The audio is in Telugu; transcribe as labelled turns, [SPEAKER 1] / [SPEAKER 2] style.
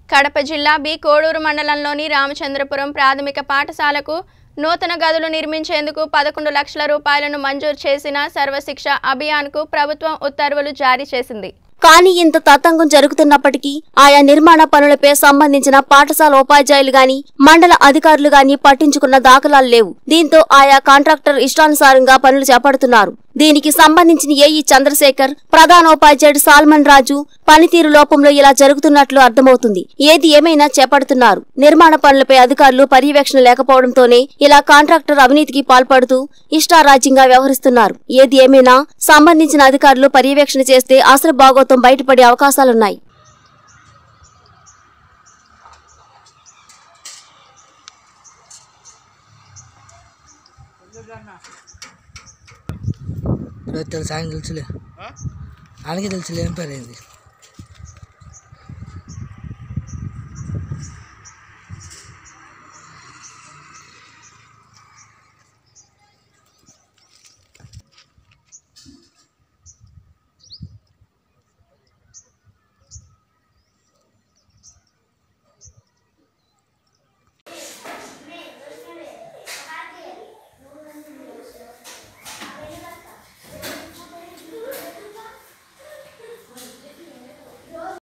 [SPEAKER 1] కడప జిల్లా బి కోడూరు మండలంలోని రామచంద్రపురం ప్రాథమిక పాఠశాలకు నూతన గదులు నిర్మించేందుకు పదకొండు లక్షల రూపాయలను మంజూరు చేసిన సర్వశిక్ష అభియాన్కు ప్రభుత్వం ఉత్తర్వులు జారీ చేసింది
[SPEAKER 2] కానీ ఇంత తతంగం జరుగుతున్నప్పటికీ ఆయా నిర్మాణ పనులపై సంబంధించిన పాఠశాల ఉపాధ్యాయులు గాని మండల అధికారులు గాని పట్టించుకున్న దాఖలాలు లేవు దీంతో ఆయా కాంట్రాక్టర్ ఇష్టానుసారంగా పనులు చేపడుతున్నారు దీనికి సంబంధించిన ఏఈ చంద్రశేఖర్ ప్రధానోపాధ్యాయుడు సాల్మన్ రాజు పనితీరు లోపంలో ఇలా జరుగుతున్నట్లు అర్థమవుతుంది ఏది ఏమైనా చేపడుతున్నారు నిర్మాణ పనులపై అధికారులు పర్యవేక్షణ లేకపోవడంతోనే ఇలా కాంట్రాక్టర్ అవినీతికి పాల్పడుతూ ఇష్టారాజ్యంగా వ్యవహరిస్తున్నారు ఏది ఏమైనా సంబంధించిన అధికారులు పర్యవేక్షణ చేస్తే అసలు భాగోతం బయటపడే అవకాశాలున్నాయి
[SPEAKER 3] రోజు తెలుసు ఆయన తెలుసులే ఆయనకి తెలుసులే ఏం పేరు అయింది